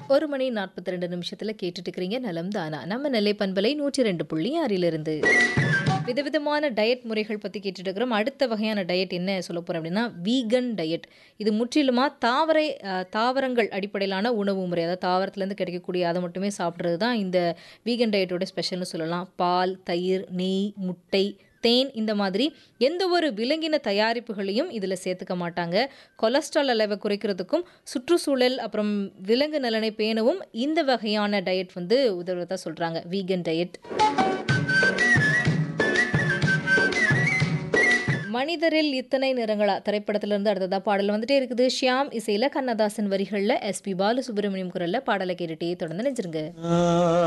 ஒரு மணி நாற்பத்தி ரெண்டு நிமிஷத்துல கேட்டுட்டு இருக்கிறீங்க நலம் தானா நம்ம நெல்லை பண்பலை நூற்றி ரெண்டு புள்ளி ஆறிலிருந்து விதவிதமான டயட் முறைகள் பற்றி கேட்டுட்டு இருக்கிறோம் அடுத்த வகையான டயட் என்ன சொல்ல போகிறோம் அப்படின்னா வீகன் டயட் இது முற்றிலுமாக தாவரை அஹ், தாவரங்கள் அடிப்படையிலான உணவு முறை அதாவது தாவரத்துலேருந்து கிடைக்கக்கூடிய அதை மட்டுமே சாப்பிட்றது தான் இந்த வீகன் டயட்டோட ஸ்பெஷல்னு சொல்லலாம் பால் தயிர் நெய் முட்டை தேன் இந்த மாதிரி எந்த ஒரு விலங்கின தயாரிப்புகளையும் இதில் சேர்த்துக்க மாட்டாங்க கொலஸ்ட்ரால் அளவை குறைக்கிறதுக்கும் சுற்றுச்சூழல் அப்புறம் விலங்கு நலனை பேணவும் இந்த வகையான டயட் வந்து உதவுறதா சொல்கிறாங்க வீகன் டயட் மனிதரில் இத்தனை நிறங்களா திரைப்படத்திலிருந்து அடுத்ததா பாடல் வந்துட்டே இருக்குது ஷியாம் இசையில கண்ணதாசன் வரிகளில் எஸ்பி பாலசுப்ரமணியம் குரல்ல பாடலை கேட்டுட்டே தொடர்ந்து நினைச்சிருங்க